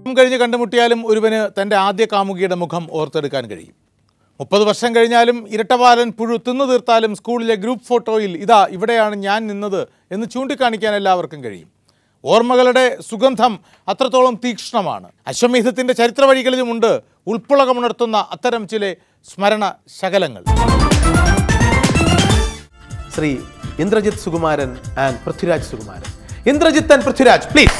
കഴിഞ്ഞ് കണ്ടുമുട്ടിയാലും ഒരുവന് തൻ്റെ ആദ്യ കാമുകിയുടെ മുഖം ഓർത്തെടുക്കാൻ കഴിയും മുപ്പത് വർഷം കഴിഞ്ഞാലും ഇരട്ടവാലൻ പുഴു തിന്നു തീർത്താലും സ്കൂളിലെ ഗ്രൂപ്പ് ഫോട്ടോയിൽ ഇതാ ഇവിടെയാണ് ഞാൻ നിന്നത് എന്ന് ചൂണ്ടിക്കാണിക്കാൻ എല്ലാവർക്കും കഴിയും ഓർമ്മകളുടെ സുഗന്ധം അത്രത്തോളം തീക്ഷ്ണമാണ് അശ്വമേധത്തിൻ്റെ ചരിത്ര വഴികളിലുമുണ്ട് ഉൾപ്പുളകമുണർത്തുന്ന അത്തരം ചില സ്മരണ ശകലങ്ങൾ Shri Indrajith Sukumaran and Prithviraj Sukumaran Indrajith and Prithviraj please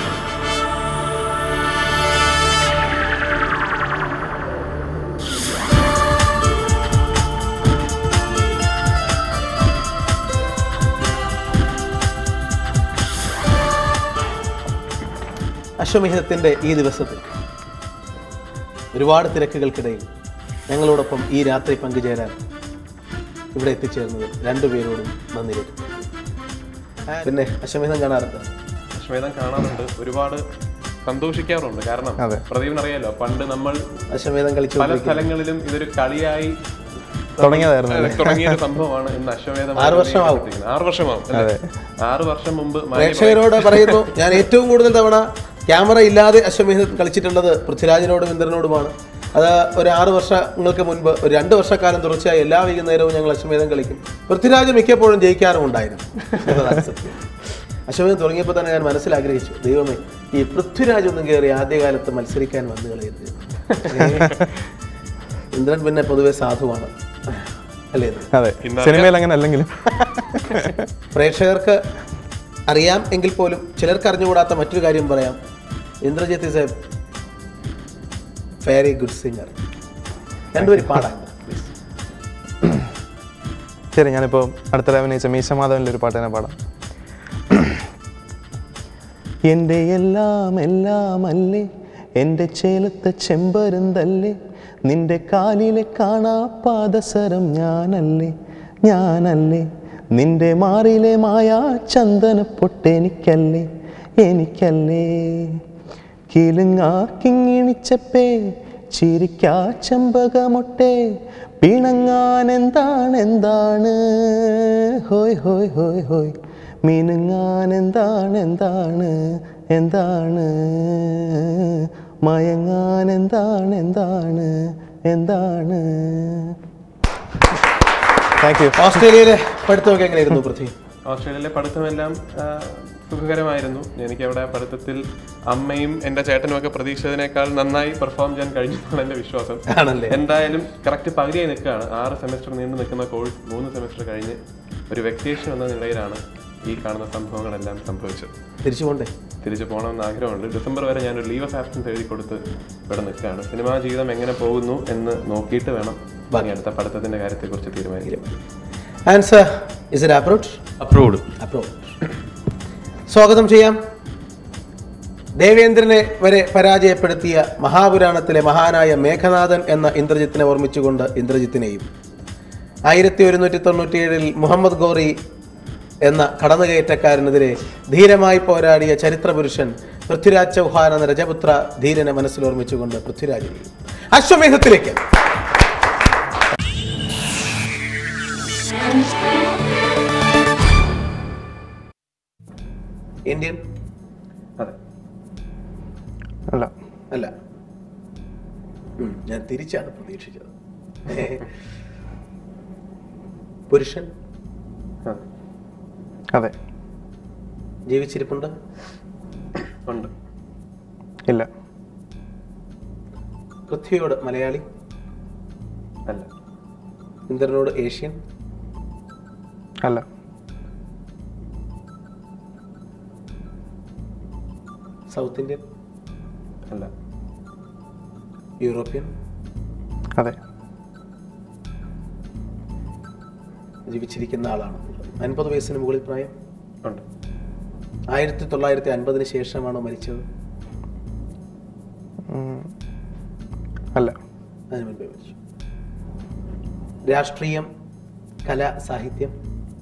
അശ്വമേധത്തിൻ്റെ ഈ ദിവസത്തിൽ ഒരുപാട് തിരക്കുകൾക്കിടയിൽ ഞങ്ങളോടൊപ്പം ഈ രാത്രി പങ്കുചേരാൻ ഇവിടെ എത്തിച്ചേർന്നത് രണ്ടുപേരോടും നന്ദി രേഖപ്പെടുത്തുന്നു പിന്നെ അശ്വമേധം കാണാറുണ്ട് അശ്വേതം കാണാറുണ്ട് ഒരുപാട് സന്തോഷിക്കാറുണ്ട് കാരണം പ്രദീപിന് അറിയാലോ പണ്ട് നമ്മൾ അശ്വമേധം കളിച്ചു പല സ്ഥലങ്ങളിലും ഇതൊരു കളിയായി തുടങ്ങിയതായിരുന്നു ഏഹ് തുടങ്ങിയ ഒരു സംഭവമാണ് ഇന്ന് അശ്വമേധം ആറ് വർഷമാവും. ആറ് വർഷമാവും അല്ലേ? ആറ് വർഷം മുമ്പ് മാന്യ പ്രേക്ഷകരോട് പറയുന്നു ഞാൻ ഏറ്റവും കൂടുതൽ തവണ ക്യാമറ ഇല്ലാതെ അശ്വമേധം കളിച്ചിട്ടുള്ളത് പൃഥ്വിരാജിനോടും ഇന്ദ്രനോടുമാണ് അത് ഒരു ആറ് വർഷങ്ങൾക്ക് മുൻപ് ഒരു രണ്ട് വർഷക്കാലം തുടർച്ചയായി എല്ലാ വൈകുന്നേരവും ഞങ്ങൾ അശ്വമേധം കളിക്കും പൃഥ്വിരാജ് മിക്കപ്പോഴും ജയിക്കാറുമുണ്ടായിരുന്നു എന്നതാണ് സത്യം. അശ്വമേധം തുടങ്ങിയപ്പോൾ തന്നെ ഞാൻ മനസ്സിലാഗ്രഹിച്ചു ദൈവമേ ഈ പൃഥ്വിരാജ് ഒന്നും കയറി ആദ്യകാലത്ത് മത്സരിക്കാൻ വന്നു കളയരുത് ഇന്ദ്രൻ പിന്നെ പൊതുവെ സാധുവാണ് അല്ലേ ഇത്? അതെ സിനിമയിൽ അങ്ങനെ അല്ലെങ്കിലും പ്രേക്ഷകർക്ക് അറിയാം എങ്കിൽ പോലും ചിലർക്ക് അറിഞ്ഞുകൂടാത്ത മറ്റൊരു കാര്യം പറയാം Indrajith is a very good singer രണ്ടുപേരും പാടാം please. ശരി ഞാനിപ്പോൾ അടുത്തിടെ അഭിനയിച്ച മീശമാധവനിലെ ഒരു പാട്ട് തന്നെ പാടാം എൻ്റെ എല്ലാം എല്ലാം അല്ലേ എൻ്റെ ചേലത്തെ ചെമ്പരുന്തല്ലേ നിന്റെ കാലിലെ കാണാ പാദസരം ഞാനല്ലേ ഞാനല്ലേ നിന്റെ മാറിലെ മായാ ചന്ദന പൊട്ടെനിക്കല്ലേ എനിക്കല്ലേ കിലുങ്ങാ കിങ്ങിണിച്ചപ്പേ ചിരിക്കാ ചെമ്പകമൊട്ടെ പിണങ്ങാൻ എന്താണ് എന്താണ് ഹോയ് ഹോയ് ഹോയ് ഹോയ് മിനുങ്ങാൻ എന്താണ് എന്താണ് എന്താണ് മയങ്ങാൻ എന്താണ് എന്താണ് എന്താണ് താങ്ക് യു ഓസ്ട്രേലിയയിലെ പഠിത്തമൊക്കെ എങ്ങനെയായിരുന്നു പൃഥ്വി ഓസ്ട്രേലിയയിലെ പഠിത്തമെല്ലാം ആ, സുഖകരമായിരുന്നു എനിക്ക് അവിടെ പഠിത്തത്തിൽ അമ്മയും എൻ്റെ ചേട്ടനും ഒക്കെ പ്രതീക്ഷിച്ചതിനേക്കാൾ നന്നായി പെർഫോം ചെയ്യാൻ കഴിഞ്ഞു എന്നാണ് എൻ്റെ വിശ്വാസം ആണല്ലേ എന്തായാലും കറക്റ്റ് പകുതിയായി നിൽക്കുകയാണ് ആറ് സെമസ്റ്റർ നീണ്ടു നിൽക്കുന്ന കോഴ്സ് മൂന്ന് സെമസ്റ്റർ കഴിഞ്ഞ് ഒരു വെക്കേഷൻ എന്ന നിലയിലാണ് ഈ കാണുന്ന സംഭവങ്ങളെല്ലാം സംഭവിച്ചത് തിരിച്ചു പോണ്ടേ തിരിച്ചു പോകണമെന്ന് ആഗ്രഹമുണ്ട് ഡിസംബർ വരെ ഞാനൊരു ലീവ് ഓഫ് ആബ്സൻസ് എഴുതി കൊടുത്ത് ഇവിടെ നിൽക്കുകയാണ് സിനിമാ ജീവിതം എങ്ങനെ പോകുന്നു എന്ന് നോക്കിയിട്ട് വേണം ഇനി അടുത്ത പഠിത്തത്തിന്റെ കാര്യത്തെക്കുറിച്ച് തീരുമാനിക്കാം answer is it approach approved approach സ്വാഗതം ചെയ്യാം ദേവേന്ദ്രനെ വരെ പരാജയപ്പെടുത്തിയ മഹാപുരാണത്തിലെ മഹാനായ മേഘനാഥൻ എന്ന ഇന്ദ്രജിത്തിനെ ഓർമ്മിച്ചുകൊണ്ട് ഇന്ദ്രജിത്തിനെയും ആയിരത്തി ഒരുന്നൂറ്റി തൊണ്ണൂറ്റിയേഴിൽ മുഹമ്മദ് ഗോറി എന്ന കടന്നുകയറ്റക്കാരനെതിരെ ധീരമായി പോരാടിയ ചരിത്രപുരുഷൻ പൃഥ്വിരാജ് ചൗഹാൻ എന്ന രജപുത്ര ധീരനെ മനസ്സിൽ ഓർമ്മിച്ചുകൊണ്ട് പൃഥ്വിരാജിനെയും അശ്വമേധത്തിലേക്ക് ഇന്ത്യൻ അതെ അല്ല അല്ല ഉം, ഞാൻ തിരിച്ചാണ് പ്രതീക്ഷിച്ചത് പുരുഷൻ അതെ അതെ ജീവിച്ചിരിപ്പുണ്ട് ഉണ്ട് ഇല്ല പൃഥ്വിയോട് മലയാളി അല്ല ഇന്ദ്രനോട് ഏഷ്യൻ അല്ല സൗത്ത് ഇന്ത്യൻ അല്ല യൂറോപ്യൻ അതെ ജീവിച്ചിരിക്കുന്ന ആളാണ് അൻപത് വയസ്സിന് മുകളിൽ പ്രായം ഉണ്ട് ആയിരത്തി തൊള്ളായിരത്തി അൻപതിന് ശേഷമാണോ മരിച്ചത് ഉം. അല്ല അതിന് മുൻപേ മരിച്ചു രാഷ്ട്രീയം കല സാഹിത്യം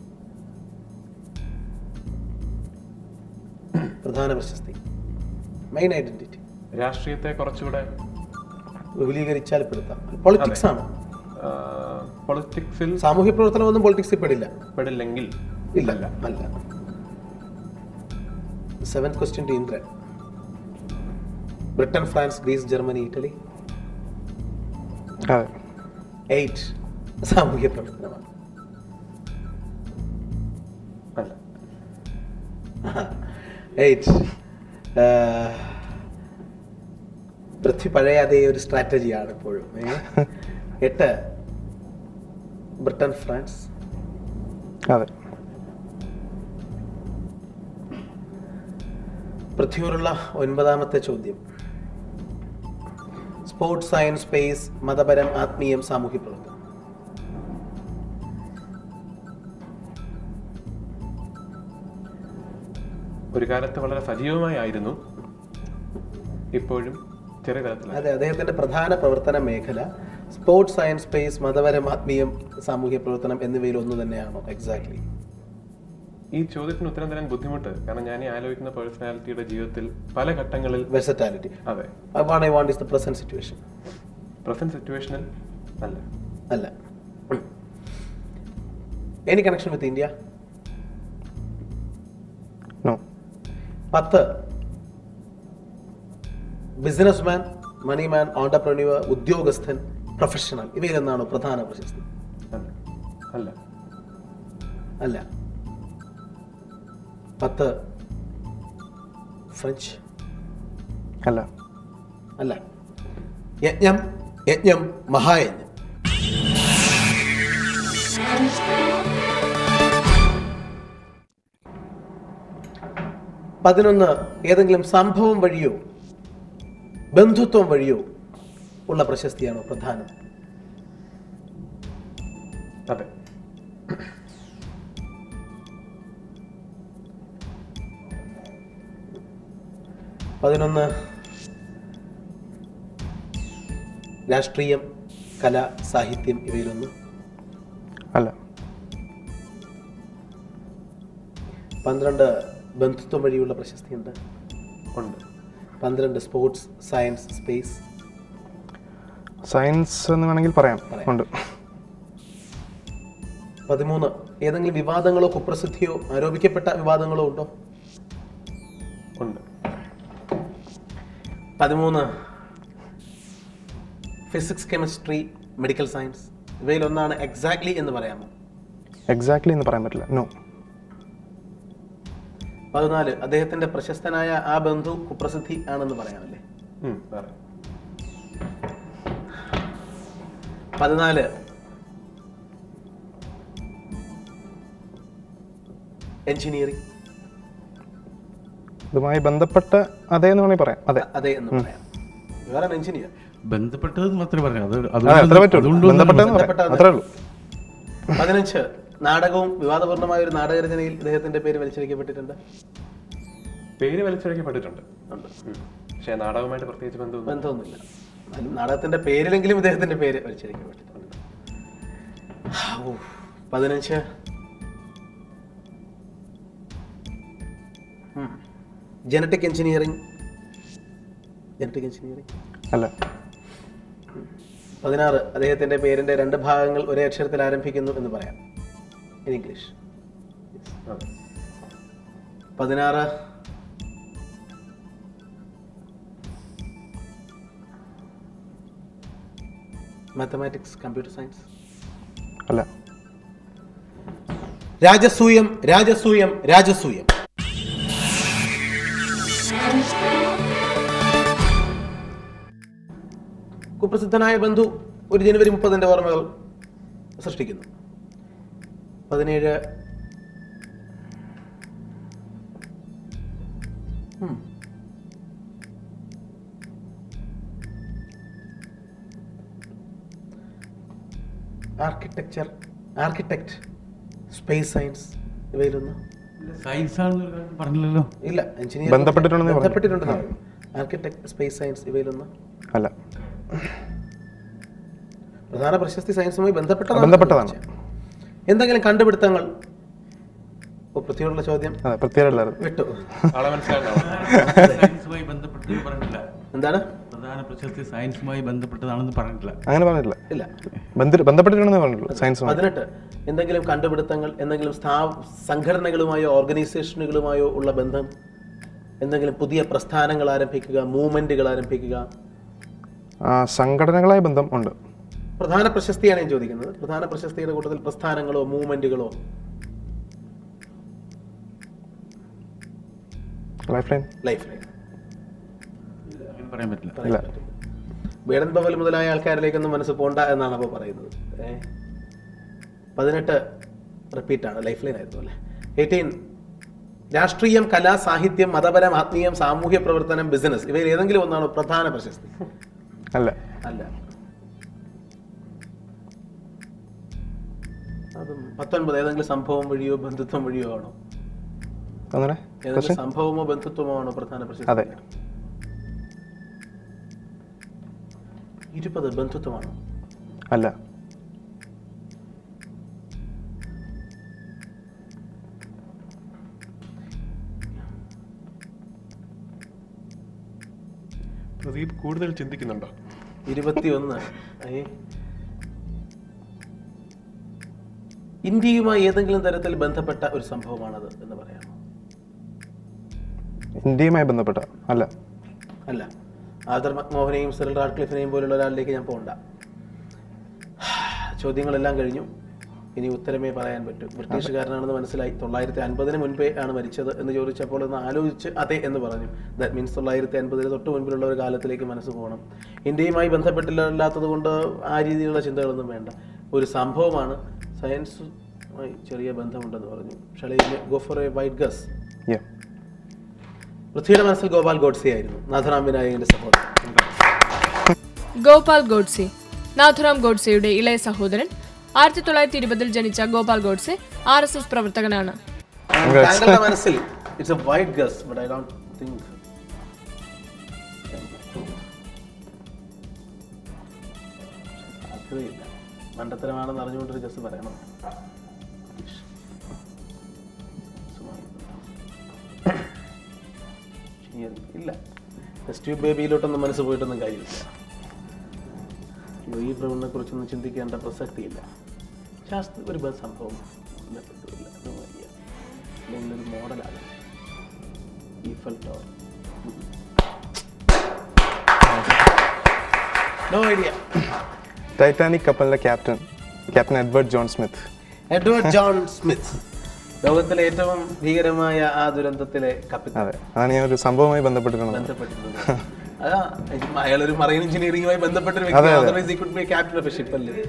പ്രധാന പ്രശസ്തി മെയിൻ ഐഡന്റിറ്റി രാഷ്ട്രീയത്തെ കുറച്ചുകൂടെ വിപുലീകരിച്ചാൽ പെടുത്താം പൊളിറ്റിക്സ് ആണ് പൊളിറ്റിക്സിൽ സാമൂഹ്യ പ്രവർത്തനമൊന്നും പൊളിറ്റിക്സിൽ പെടില്ല പെടില്ലെങ്കിൽ ഇല്ല അല്ല seventh question to Indran Britain France Greece Germany Italy അതെ എയ്റ്റ് സാമൂഹ്യ പ്രവർത്തനമാണ് അല്ല എയ്റ്റ് പൃഥ്വി പഴയ അതേ ഒരു സ്ട്രാറ്റജിയാണ് ഇപ്പോഴും ഏ? എട്ട് ബ്രിട്ടൻ ഫ്രാൻസ് അതെ പൃഥ്വിയോടുള്ള ഒൻപതാമത്തെ ചോദ്യം സ്പോർട്സ് സയൻസ് സ്പേസ് മതപരം ആത്മീയം സാമൂഹ്യ പ്രവർത്തനം ഒരു കാലത്ത് വളരെ സജീവമായി ആയിരുന്നു ഇപ്പോഴും ചെറിയ തലത്തിലാണ് അതെ അദ്ദേഹത്തിന്റെ പ്രധാന പ്രവർത്തന മേഖല സ്പോർട്സ് സയൻസ് സ്പേസ് മതപരം ആത്മീയം സാമൂഹ്യ പ്രവർത്തനം എന്നിവയിൽ ഒന്ന് തന്നെയാണോ എക്സാക്ട്ലി ഈ ചോദ്യത്തിന് ഉത്തരം തരാൻ ബുദ്ധിമുട്ട് കാരണം ഞാൻ ഈ ആലോചിക്കുന്ന പേഴ്സണാലിറ്റിയുടെ ജീവിതത്തിൽ പല ഘട്ടങ്ങളിൽ വെർസറ്റാലിറ്റി അതെ what I want is the present situation present സിറ്റുവേഷനിൽ അല്ല അല്ല any connection with India no പത്ത് ബിസിനസ്മാൻ മണിമാൻ ഓണ്ടർപ്രന്യൂവർ ഉദ്യോഗസ്ഥൻ പ്രൊഫഷണൽ ഇവയിലൊന്നാണോ പ്രധാന പ്രശസ്തി അല്ല അല്ല അല്ല പത്ത് ഫ്രഞ്ച് അല്ല അല്ല യജ്ഞം യജ്ഞം മഹായജ്ഞം പതിനൊന്ന് ഏതെങ്കിലും സംഭവം വഴിയോ ബന്ധുത്വം വഴിയോ ഉള്ള പ്രശസ്തിയാണോ പ്രധാനം അതെ പതിനൊന്ന് രാഷ്ട്രീയം കല സാഹിത്യം ഇവയിലൊന്ന് അല്ല പന്ത്രണ്ട് ബന്ധുത്വം വഴിയുള്ള പ്രശസ്തിയുണ്ട് ഉണ്ട് പന്ത്രണ്ട് സ്പോർട്സ് സയൻസ് സ്പേസ് സയൻസ് എന്ന് വേണമെങ്കിൽ പറയാം പറയാം. ഉണ്ട് പതിമൂന്ന് ഏതെങ്കിലും വിവാദങ്ങളോ കുപ്രസിദ്ധിയോ ആരോപിക്കപ്പെട്ട വിവാദങ്ങളോ ഉണ്ടോ ഉണ്ട് പതിമൂന്ന് ഫിസിക്സ് കെമിസ്ട്രി മെഡിക്കൽ സയൻസ് ഇവയിലൊന്നാണ് എക്സാക്ട്ലി എന്ന് പറയാമോ എക്സാക്ട്ലി എന്ന് പറയാൻ പറ്റില്ല നോ പതിനാല് അദ്ദേഹത്തിന്റെ പ്രശസ്തനായ ആ ബന്ധു കുപ്രസിദ്ധി ആണെന്ന് പറയാമല്ലേ ഉം, പറയാം പതിനാല് എഞ്ചിനീയറിംഗ് ഇതുമായി ബന്ധപ്പെട്ട അതേ എന്ന് വേണമെങ്കിൽ പറയാം അതെ അതെ എന്ന് പറയാം വേറെ എഞ്ചിനീയർ ബന്ധപ്പെട്ടതെന്ന് മാത്രമേ പറഞ്ഞു അത് അതെ അത്ര പറ്റുള്ളൂ ബന്ധപ്പെട്ടെന്ന് പറയാം ബന്ധപ്പെട്ടത്. അത്രേ ഉള്ളൂ പതിനഞ്ച് നാടകവും വിവാദപൂർണമായ ഒരു നാടകരചനയിൽ ഇദ്ദേഹത്തിന്റെ പേര് വലിച്ചടിക്കപ്പെട്ടിട്ടുണ്ട് പേര് വലിച്ചഴക്കപ്പെട്ടിട്ടുണ്ട് ഉം. പക്ഷേ നാടകവുമായിട്ട് പ്രത്യേകിച്ച് ബന്ധമൊന്നും ബന്ധമൊന്നുമില്ല എന്നാലും നാടകത്തിന്റെ പേരിലെങ്കിലും ഇദ്ദേഹത്തിന്റെ പേര് വലിച്ചടിക്കപ്പെട്ടിട്ടുണ്ട് ഔ, പതിനഞ്ച് ജനറ്റിക് എഞ്ചിനീയറിംഗ് ജനറ്റിക് എഞ്ചിനീയറിംഗ് അല്ല പതിനാറ് അദ്ദേഹത്തിന്റെ പേരിന്റെ രണ്ട് ഭാഗങ്ങൾ ഒരേ അക്ഷരത്തിൽ ആരംഭിക്കുന്നു എന്ന് പറയാം ഇൻ ഇംഗ്ലീഷ് അതെ പതിനാറ് മാത്തമാറ്റിക്സ് കമ്പ്യൂട്ടർ സയൻസ് അല്ല രാജസൂയം രാജസൂയം രാജസൂയം കുപ്രസിദ്ധനായ ബന്ധു ഒരു ജനുവരി മുപ്പതിന്റെ ഓർമ്മകൾ സൃഷ്ടിക്കുന്നു പതിനേഴ് ഉം. ആർക്കിടെക്ചർ ആർക്കിടെക്ട് സ്പേസ് സയൻസ് ഇവയിലൊന്ന് സയൻസ് ആണെന്ന് പറഞ്ഞില്ലല്ലോ ഇല്ല എഞ്ചിനീയർ ബന്ധപ്പെട്ടിട്ടുണ്ടെന്നേ പറഞ്ഞു. ബന്ധപ്പെട്ടിട്ടുണ്ടെന്ന് ആർക്കിടെക്ട് സ്പേസ് സയൻസ് ഇവയിലൊന്ന് അല്ല പ്രധാന പ്രശസ്തി സയൻസുമായി ബന്ധപ്പെട്ടതാണ് ബന്ധപ്പെട്ടതാണ്. എന്തെങ്കിലും കണ്ടുപിടുത്തങ്ങൾ ഓ പൃഥ്വിയോടുള്ള ചോദ്യം അതെ പ്രത്യേകമല്ലായിരുന്നു വിട്ടു ആളെ മനസ്സിലാക്കണം സയൻസുമായി ബന്ധപ്പെട്ടത് പറഞ്ഞിട്ടില്ല എന്താണ് പ്രധാന പ്രശസ്തി സയൻസുമായി ബന്ധപ്പെട്ടതാണെന്ന് പറഞ്ഞിട്ടില്ല അങ്ങനെ പറഞ്ഞിട്ടില്ല ഇല്ല ബന്ധ ബന്ധപ്പെട്ടിട്ടുണ്ടെന്നേ പറഞ്ഞുള്ളൂ സയൻസുമായി പതിനെട്ട് എന്തെങ്കിലും കണ്ടുപിടുത്തങ്ങൾ എന്തെങ്കിലും സ്ഥാ സംഘടനകളുമായോ ഓർഗനൈസേഷനുകളുമായോ ഉള്ള ബന്ധം എന്തെങ്കിലും പുതിയ പ്രസ്ഥാനങ്ങൾ ആരംഭിക്കുക മൂവ്മെന്റുകൾ ആരംഭിക്കുക ആ, സംഘടനകളായ ബന്ധം ഉണ്ട് പ്രധാന പ്രശസ്തിയാണ് ഞാൻ ചോദിക്കുന്നത് പ്രധാന പ്രശസ്തിയുടെ കൂട്ടത്തിൽ പ്രസ്ഥാനങ്ങളോ മൂവ്മെന്റുകളോ ലൈഫ് ലൈൻ ലൈഫ് ലൈൻ അങ്ങനെ പറയാൻ പറ്റില്ല ഇല്ല വേടൻ ബവൽ മുതലായ ആൾക്കാരിലേക്കൊന്നും മനസ്സ് പോണ്ട എന്നാണ് അപ്പോൾ പറയുന്നത് ഏ പതിനെട്ട് റിപ്പീറ്റാണ് ലൈഫ് ലൈൻ ആയിരുന്നു അല്ലേ എയ്റ്റീൻ രാഷ്ട്രീയം കലാ സാഹിത്യം മതപരം ആത്മീയം സാമൂഹ്യ പ്രവർത്തനം ബിസിനസ് ഇവയിൽ ഏതെങ്കിലും ഒന്നാണോ പ്രധാന പ്രശസ്തി അല്ല അല്ല അതും പത്തൊൻപത് ഏതെങ്കിലും സംഭവം വഴിയോ ബന്ധുത്വം വഴിയോ ആണോ അങ്ങനെ ഏതെങ്കിലും സംഭവമോ ബന്ധുത്വമോ ആണോ പ്രധാന പ്രശസ്തി അതെ. ഇരുപത് ബന്ധുത്വമാണോ അല്ല പ്രദീപ് കൂടുതൽ ചിന്തിക്കുന്നുണ്ടോ ഇരുപത്തിയൊന്ന് ഏ? ഇന്ത്യയുമായി ഏതെങ്കിലും തരത്തിൽ ബന്ധപ്പെട്ട ഒരു സംഭവമാണത് എന്ന് പറയാമോ ഇന്ത്യയുമായി ബന്ധപ്പെട്ട അല്ല അല്ല ആദർ മക്മോഹനെയും സിറിൽ റാഡ്ക്ലിഫിനെയും പോലുള്ള ഒരാളിലേക്ക് ഞാൻ പോകണ്ട ചോദ്യങ്ങളെല്ലാം കഴിഞ്ഞു ഇനി ഉത്തരമേ പറയാൻ പറ്റൂ ബ്രിട്ടീഷുകാരനാണെന്ന് മനസ്സിലായി തൊള്ളായിരത്തി അൻപതിന് മുൻപേ ആണ് മരിച്ചത് എന്ന് ചോദിച്ചപ്പോൾ ഒന്ന് ആലോചിച്ച് അതെ എന്ന് പറഞ്ഞു ദാറ്റ് മീൻസ് തൊള്ളായിരത്തി അൻപതിന് തൊട്ട് മുൻപിലുള്ള ഒരു കാലത്തിലേക്ക് മനസ്സ് പോകണം ഇന്ത്യയുമായി ബന്ധപ്പെട്ടില്ലാത്തത് കൊണ്ട് ആ രീതിയിലുള്ള ചിന്തകളൊന്നും വേണ്ട ഒരു സംഭവമാണ് സയൻസുമായി ചെറിയ ബന്ധമുണ്ടെന്ന് പറഞ്ഞു surely go for a wild guess yeah പൃഥ്വിയുടെ മനസ്സിൽ ഗോപാൽ ഗോഡ്സെ ആയിരുന്നു നാഥറാം വിനായകന്റെ സഹോദരൻ ഗോപാൽ ഗോഡ്സെ നാഥുറാം ഗോഡ്സെയുടെ ഇളയ സഹോദരൻ ആയിരത്തി തൊള്ളായിരത്തി ഇരുപതിൽ ജനിച്ച Gopal Godse R S S പ്രവർത്തകനാണ് താങ്കളുടെ മനസ്സിൽ it's a wild guess but I don't think സാധ്യതയില്ല മണ്ടത്തരമാണെന്ന് അറിഞ്ഞുകൊണ്ടൊരു ഗസ് പറയണം ഇല്ല ടെസ്റ്റ് ട്യൂബ് ബേബിയിലോട്ടൊന്നും മനസ്സ് പോയിട്ടൊന്നും കാര്യമില്ല ഈ പ്രവണനെ കുറിച്ചൊന്നും ചിന്തിക്കേണ്ട പ്രസക്തിയില്ല ശാസ്ത്ര ഒരു ബസ് സംഭവം ബന്ധപ്പെട്ടില്ല അത് വലിയ അല്ലെങ്കിൽ ഒരു മോഡലാണ് Eiffel tower no idea Titanic കപ്പലിന്റെ captain captain Edward John Smith Edward John Smith ലോകത്തിലെ ഏറ്റവും ഭീകരമായ ആ ദുരന്തത്തിലെ കപ്പിത്താൻ അതെ അതാണ് ഞാൻ ഒരു സംഭവവുമായി ബന്ധപ്പെട്ടിട്ടുള്ളത് ബന്ധപ്പെട്ടിട്ടുണ്ട് അതാ അയാൾ ഒരു മറൈൻ എഞ്ചിനീയറിംഗുമായി ബന്ധപ്പെട്ട ഒരു വ്യക്തി അതർവൈസ് ഈ could be captain of ship അല്ലേ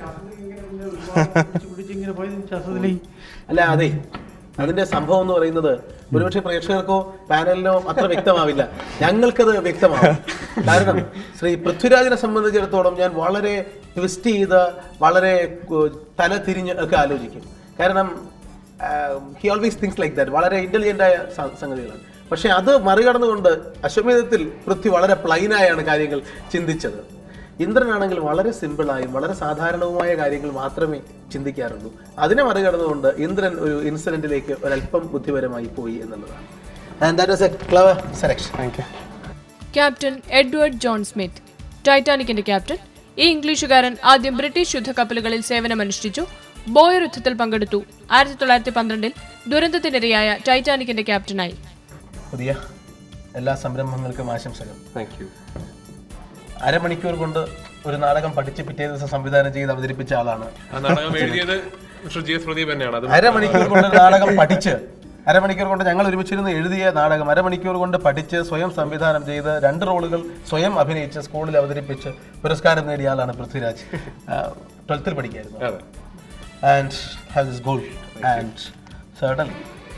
പിടിച്ച് ഇങ്ങനെ പോയത് ശാസ്ത്രത്തിലേ അല്ല അതെ അതിന്റെ സംഭവം എന്ന് പറയുന്നത് ഒരുപക്ഷെ പ്രേക്ഷകർക്കോ പാനലിനോ അത്ര വ്യക്തമാവില്ല ഞങ്ങൾക്കത് വ്യക്തമാവും കാരണം ശ്രീ പൃഥ്വിരാജിനെ സംബന്ധിച്ചിടത്തോളം ഞാൻ വളരെ ട്വിസ്റ്റ് ചെയ്ത് വളരെ കു- തല തിരിഞ്ഞ് ഒക്കെ ആലോചിക്കും കാരണം he always things like that വളരെ ഇന്റലിജന്റ് ആയ സ- സംഗതികളാണ് പക്ഷെ അത് മറികടന്നുകൊണ്ട് അശ്വമേധത്തിൽ പൃഥ്വി വളരെ പ്ലൈനായാണ് കാര്യങ്ങൾ ചിന്തിച്ചത് ഇന്ദ്രനാണെങ്കിൽ വളരെ സിമ്പിളായും വളരെ സാധാരണവുമായ കാര്യങ്ങൾ മാത്രമേ ചിന്തിക്കാറുള്ളൂ അതിനെ മറികടന്നുകൊണ്ട് ഇന്ദ്രൻ ഒരു ഇൻസിഡന്റിലേക്ക് ഒരല്പം ബുദ്ധിപരമായി പോയി എന്നുള്ളതാണ് and that was a clever selection thank you captain Edward John Smith ടൈറ്റാനിക്കിന്റെ ക്യാപ്റ്റൻ ഈ ഇംഗ്ലീഷുകാരൻ ആദ്യം ബ്രിട്ടീഷ് യുദ്ധക്കപ്പലുകളിൽ സേവനമനുഷ്ഠിച്ചു ബോയർ യുദ്ധത്തിൽ പങ്കെടുത്തു ആയിരത്തി തൊള്ളായിരത്തി പന്ത്രണ്ടിൽ ദുരന്തത്തിനിരയായ ടൈറ്റാനിക്കിന്റെ ക്യാപ്റ്റനായി പുതിയ എല്ലാ സംരംഭങ്ങൾക്കും ആശംസകൾ താങ്ക് യു അരമണിക്കൂർ കൊണ്ട് ഒരു നാടകം പഠിച്ച് പിറ്റേ ദിവസം സംവിധാനം ചെയ്ത് അവതരിപ്പിച്ച ആളാണ് ആ നാടകം എഴുതിയത് മിസ്റ്റർ ജി എസ് പ്രദീപ് തന്നെയാണ് അത് അരമണിക്കൂർ കൊണ്ട് ഒരു നാടകം പഠിച്ച് അരമണിക്കൂർ കൊണ്ട് ഞങ്ങൾ ഒരുമിച്ചിരുന്ന് എഴുതിയ നാടകം അരമണിക്കൂർ കൊണ്ട് പഠിച്ച് സ്വയം സംവിധാനം ചെയ്ത് രണ്ട് റോളുകൾ സ്വയം അഭിനയിച്ച് സ്കൂളിൽ അവതരിപ്പിച്ച് പുരസ്കാരം നേടിയ ആളാണ് പൃഥ്വിരാജ് ട്വൽത്തിൽ പഠിക്കായിരുന്നു അതെ and have this goal and certain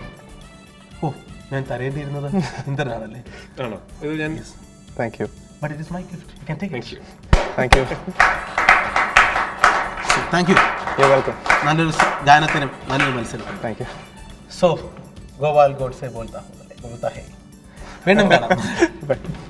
ഓ ഞാൻ തരേണ്ടിയിരുന്നത് ഇന്ദ്രനാണല്ലേ ആണോ ഇത് ഞാൻ thank you but it is my gift you can take thank you thank you thank you you welcome നല്ലൊരു സ- ഗാനത്തിനും നല്ലൊരു മത്സരം thank you so Gopal Godse ബോൾത്താ ഹൂം, ബോൾത്താ ഹേ വീണ്ടും കാണാം ബൈ